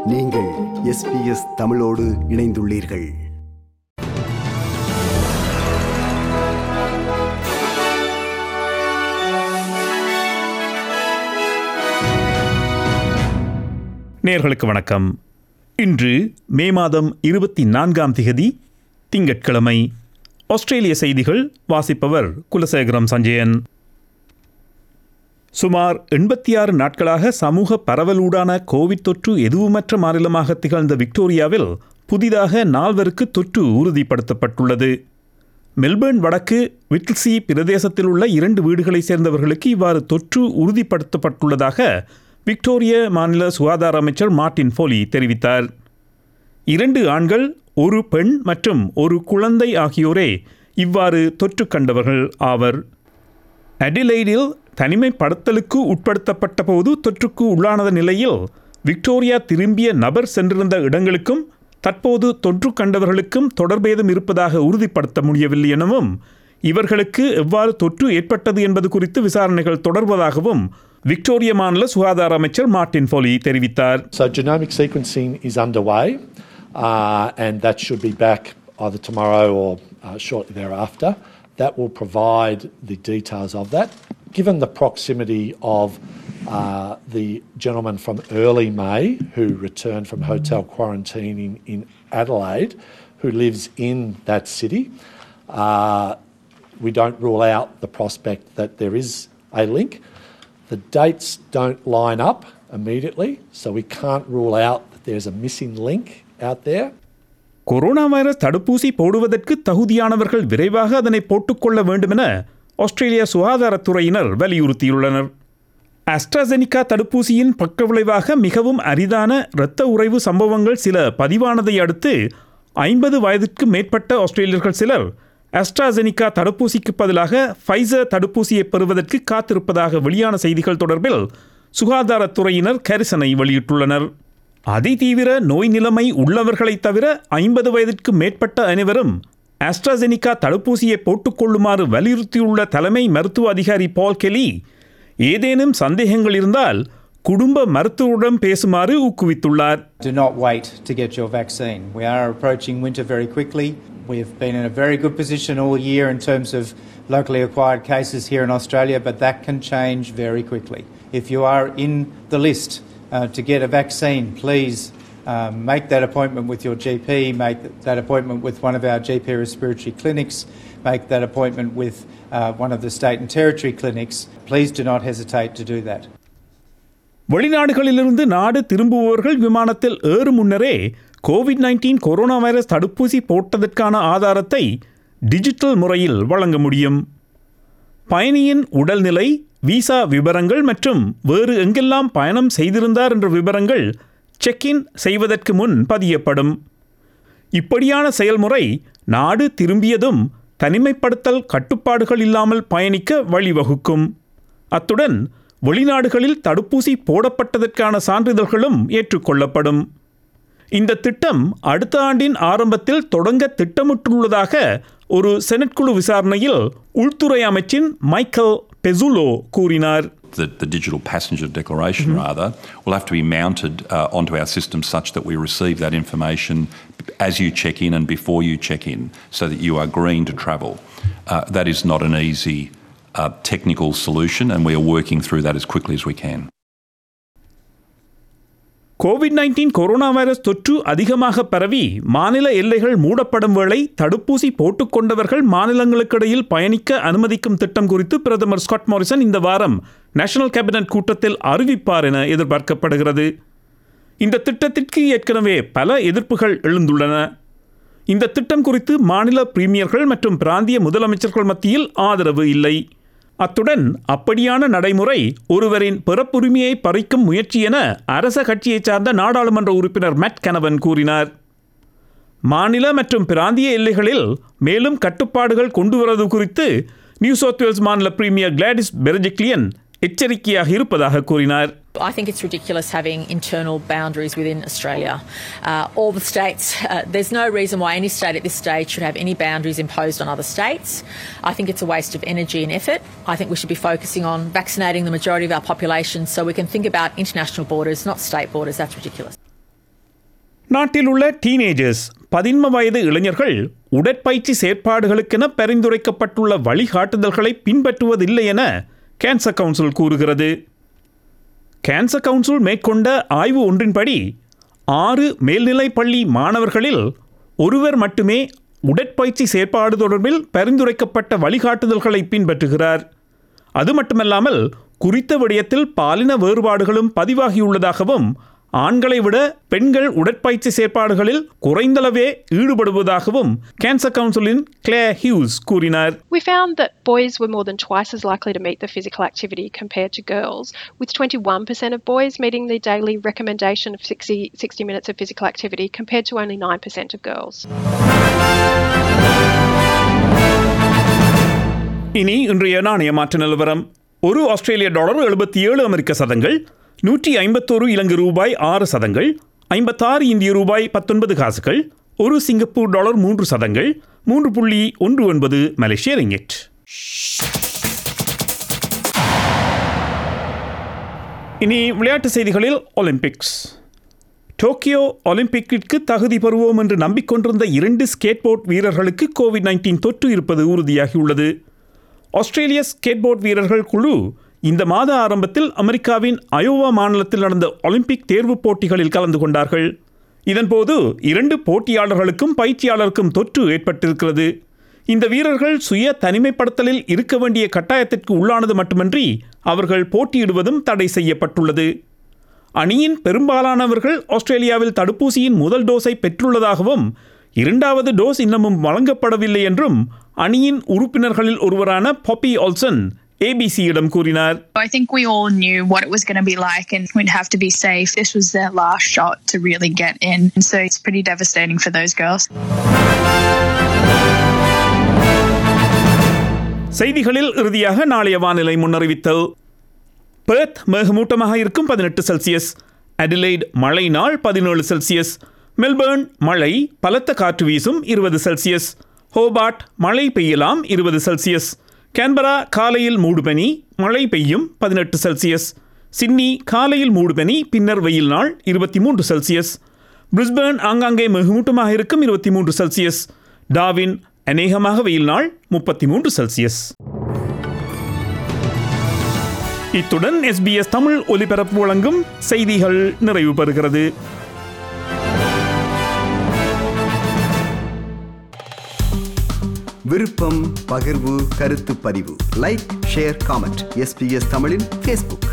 நீங்கள் எஸ்பிஎஸ் தமிழோடு இணைந்துள்ளீர்கள் நேர்களுக்கு வணக்கம் இன்று மே மாதம் இருபத்தி நான்காம் திகதி திங்கட்கிழமை ஆஸ்திரேலிய செய்திகள் வாசிப்பவர் குலசேகரம் சஞ்சயன் சுமார் எண்பத்தி ஆறு நாட்களாக சமூக பரவலூடான கோவிட் தொற்று எதுவுமற்ற மாநிலமாக திகழ்ந்த விக்டோரியாவில் புதிதாக நால்வருக்கு தொற்று உறுதிப்படுத்தப்பட்டுள்ளது மெல்பேர்ன் வடக்கு விட்ல்சி பிரதேசத்தில் உள்ள இரண்டு வீடுகளைச் சேர்ந்தவர்களுக்கு இவ்வாறு தொற்று உறுதிப்படுத்தப்பட்டுள்ளதாக விக்டோரிய மாநில சுகாதார அமைச்சர் மார்ட்டின் ஃபோலி தெரிவித்தார் இரண்டு ஆண்கள் ஒரு பெண் மற்றும் ஒரு குழந்தை ஆகியோரே இவ்வாறு தொற்று கண்டவர்கள் ஆவர் அடிலைடில் தனிமைப்படுத்தலுக்கு உட்படுத்தப்பட்ட போது தொற்றுக்கு உள்ளானத நிலையில் விக்டோரியா திரும்பிய நபர் சென்றிருந்த இடங்களுக்கும் தற்போது தொற்று கண்டவர்களுக்கும் தொடர்பேதும் இருப்பதாக உறுதிப்படுத்த முடியவில்லை எனவும் இவர்களுக்கு எவ்வாறு தொற்று ஏற்பட்டது என்பது குறித்து விசாரணைகள் தொடர்வதாகவும் விக்டோரிய மாநில சுகாதார அமைச்சர் மார்ட்டின் ஃபோலி தெரிவித்தார் So genomic sequencing is underway, uh, and that should be back either tomorrow or uh, shortly thereafter. That will provide the details of that. Given the proximity of uh, the gentleman from early May who returned from hotel quarantine in, in Adelaide, who lives in that city, uh, we don't rule out the prospect that there is a link. The dates don't line up immediately, so we can't rule out that there's a missing link out there. Corona virus தடுப்பூசி போடுவதற்கு தகுதியானவர்கள் விரைவாக அதனை போட்டுக்கொள்ள வேண்டுமென ஆஸ்திரேலிய சுகாதாரத்துறையினர் வலியுறுத்தியுள்ளனர் AstraZeneca தடுப்பூசியின் பக்கவிளைவாக மிகவும் அரிதான இரத்த உறைவு சம்பவங்கள் சில பதிவானதை அடுத்து ஐம்பது வயதிற்கு மேற்பட்ட ஆஸ்திரேலியர்கள் சிலர் அஸ்ட்ராசெனிகா தடுப்பூசிக்கு பதிலாக ஃபைசர் தடுப்பூசியை பெறுவதற்கு காத்திருப்பதாக வெளியான செய்திகள் தொடர்பில் சுகாதாரத்துறையினர் கரிசனை வெளியிட்டுள்ளனர் அதிதீவிர நோய் நிலைமை உள்ளவர்களைத் தவிர ஐம்பது வயதிற்கு மேற்பட்ட அனைவரும் ஆஸ்ட்ராசெனிகா தடுப்பூசியை போட்டுக்கொள்ளுமாறு வலியுறுத்தியுள்ள தலைமை மருத்துவ அதிகாரி பால் கெலி ஏதேனும் சந்தேகங்கள் இருந்தால் குடும்ப மருத்துவருடன் பேசுமாறு ஊக்குவித்துள்ளார் Do not wait to get your vaccine. We are approaching winter very quickly. We've been in a very good position all year in terms of locally acquired cases here in Australia, but that can change very quickly. If you are in the list uh, to get a vaccine, please um, make that appointment with your GP, make that appointment with one of our GP respiratory clinics, make that appointment with uh, one of the state and territory clinics. Please do not hesitate to do that. வெளிநாடுகளிலிருந்து நாடு திரும்புபவர்கள் விமானத்தில் ஏறும் முன்னரே Covid nineteen corona virus தடுப்பூசி போட்டதற்கான ஆதாரத்தை digital முறையில் வழங்க முடியும் பயணியின் உடல்நிலை விசா விவரங்கள் மற்றும் வேறு எங்கெல்லாம் பயணம் செய்திருந்தார் என்ற விவரங்கள் செக்இன் செய்வதற்கு முன் பதியப்படும் இப்படியான செயல்முறை நாடு திரும்பியதும் தனிமைப்படுத்தல் கட்டுப்பாடுகள் இல்லாமல் பயணிக்க வழிவகுக்கும் அத்துடன் வெளிநாடுகளில் தடுப்பூசி போடப்பட்டதற்கான சான்றிதழ்களும் ஏற்றுக்கொள்ளப்படும் இந்த திட்டம் அடுத்த ஆண்டின் ஆரம்பத்தில் தொடங்க திட்டமிட்டுள்ளதாக ஒரு செனட் குழு விசாரணையில் உள்துறை அமைச்சின் மைக்கேல் பெசுலோ கூறினார் the, the digital passenger declaration, rather, will have to be mounted uh, onto our system such that we receive that information as you check in and before you check in so that you are green to travel. Uh, that is not an easy uh, technical solution, and we are working through that as quickly as we can. COVID nineteen corona virus தொற்று அதிகமாக பரவி மாநில எல்லைகள் மூடப்படும் வேளை தடுப்பூசி போட்டுக்கொண்டவர்கள் மாநிலங்களுக்கிடையில் பயணிக்க அனுமதிக்கும் திட்டம் குறித்து பிரதமர் ஸ்காட் மாரிசன் இந்த வாரம் நேஷனல் கேபினட் கூட்டத்தில் அறிவிப்பார் என எதிர்பார்க்கப்படுகிறது இந்த திட்டத்திற்கு ஏற்கனவே பல எதிர்ப்புகள் எழுந்துள்ளன இந்த திட்டம் குறித்து மாநில பிரீமியர்கள் மற்றும் பிராந்திய முதலமைச்சர்கள் மத்தியில் ஆதரவு இல்லை அத்துடன் அப்படியான நடைமுறை ஒருவரின் பிறப்புரிமையை பறிக்கும் முயற்சி என அரச கட்சியைச் சார்ந்த நாடாளுமன்ற உறுப்பினர் மேட் கனவன் கூறினார் மாநில மற்றும் பிராந்திய எல்லைகளில் மேலும் கட்டுப்பாடுகள் கொண்டுவரது குறித்து நியூ சவுத் வேல்ஸ் மாநில பிரீமியர் கிளாடிஸ் பெர்ஜிக்லியன் எச்சரிக்கையாக இருப்பதாக கூறினார் I think it's ridiculous having internal boundaries within Australia. Uh, all the states, uh, there's no reason why any state at this stage should have any boundaries imposed on other states. I think it's a waste of energy and effort. I think we should be focusing on vaccinating the majority of our population so we can think about international borders, not state borders. That's ridiculous. நாட்டில் உள்ள teenagers பதின்ம வயது இளைஞர்கள் உடற்பயிற்சி செயற்பாடுகளுக்கென பரிந்துரைக்கப்பட்டுள்ள வழிகாட்டுதல்களை பின்பற்றுவதில்லை என Cancer Council கூறுகிறது Cancer Council மேற்கொண்ட ஆய்வு ஒன்றின்படி ஆறு மேல்நிலைப் பள்ளி மாணவர்களில் ஒருவர் மட்டுமே உடற்பயிற்சி செயற்பாடு தொடர்பில் பரிந்துரைக்கப்பட்ட வழிகாட்டுதல்களை பின்பற்றுகிறார் அது மட்டுமல்லாமல் குறித்த விடயத்தில் பாலின வேறுபாடுகளும் பதிவாகியுள்ளதாகவும் ஆண்களை விட பெண்கள் உடற்பயிற்சி செயற்பாடுகளில் குறைந்தளவே ஈடுபடுவதாகவும் கேன்சர் கவுன்சிலின் கிளே ஹியூஸ் கூறினார் We found that boys were more than twice as likely to meet the physical activity compared to girls, with 21% of boys meeting the daily recommendation of 60, 60 minutes of physical activity compared to only 9% of girls. இனி இன்றைய நாணய மாற்று நிலவரம் ஒரு ஆஸ்திரேலிய dollar எழுபத்தி ஏழு அமெரிக்க சதங்கள் நூற்றி ஐம்பத்தோரு இலங்கை ரூபாய் ஆறு சதங்கள் ஐம்பத்தாறு இந்திய ரூபாய் பத்தொன்பது காசுகள் ஒரு சிங்கப்பூர் டாலர் மூன்று சதங்கள் மூன்று புள்ளி ஒன்று ஒன்பது மலேசிய ரிங்கெட் இனி விளையாட்டு செய்திகளில் ஒலிம்பிக்ஸ் டோக்கியோ ஒலிம்பிக்கிற்கு தகுதி பெறுவோம் என்று நம்பிக்கொண்டிருந்த இரண்டு ஸ்கேட்போர்ட் வீரர்களுக்கு கோவிட் நைன்டீன் தொற்று இருப்பது உறுதியாகியுள்ளது ஆஸ்திரேலிய ஸ்கேட்போர்ட் வீரர்கள் குழு இந்த மாத ஆரம்பத்தில் அமெரிக்காவின் அயோவா மாநிலத்தில் நடந்த ஒலிம்பிக் தேர்வுப் போட்டிகளில் கலந்து கொண்டார்கள் இதன்போது இரண்டு போட்டியாளர்களுக்கும் பயிற்சியாளருக்கும் தொற்று ஏற்பட்டிருக்கிறது இந்த வீரர்கள் சுய தனிமைப்படுத்தலில் இருக்க வேண்டிய கட்டாயத்திற்கு உள்ளானது மட்டுமன்றி அவர்கள் போட்டியிடுவதும் தடை செய்யப்பட்டுள்ளது அணியின் பெரும்பாலானவர்கள் ஆஸ்திரேலியாவில் தடுப்பூசியின் முதல் டோஸை பெற்றுள்ளதாகவும் இரண்டாவது டோஸ் இன்னமும் வழங்கப்படவில்லை என்றும் அணியின் உறுப்பினர்களில் ஒருவரான பாப்பி ஆல்சன் ஏபிசியிடம் கூறினார் I think we all knew what it was going to be like and we'd have to be safe. This was their last shot to really get in. And so it's pretty devastating for those girls. செய்திகளில் இறுதியாக நாளைய வானிலை முன்னறிவித்தல் Perth மேகமூட்டமாக இருக்கும் பதினெட்டு Celsius Adelaide மழை நாள் பதினேழு செல்சியஸ் மெல்பர்ன் மழை பலத்த காற்று வீசும் இருபது செல்சியஸ் ஹோபார்ட் மழை பெய்யலாம் இருபது செல்சியஸ் கேன்பரா காலையில் மூடுபனி மழை பெய்யும் பதினெட்டு செல்சியஸ் சிட்னி காலையில் மூடுபனி பின்னர் வெயில் நாள் இருபத்தி மூன்று செல்சியஸ் பிரிஸ்பேர்ன் ஆங்காங்கே மிகுமூட்டமாக இருக்கும் இருபத்தி மூன்று செல்சியஸ் டாவின் அநேகமாக வெயில் நாள் முப்பத்தி மூன்று செல்சியஸ் இத்துடன் எஸ்பிஎஸ் தமிழ் ஒலிபரப்பு வழங்கும் செய்திகள் நிறைவு பெறுகிறது விருப்பம் பகிர்வு கருத்து பதிவு லைக் ஷேர் காமெண்ட் எஸ்பிஎஸ் தமிழின் ஃபேஸ்புக்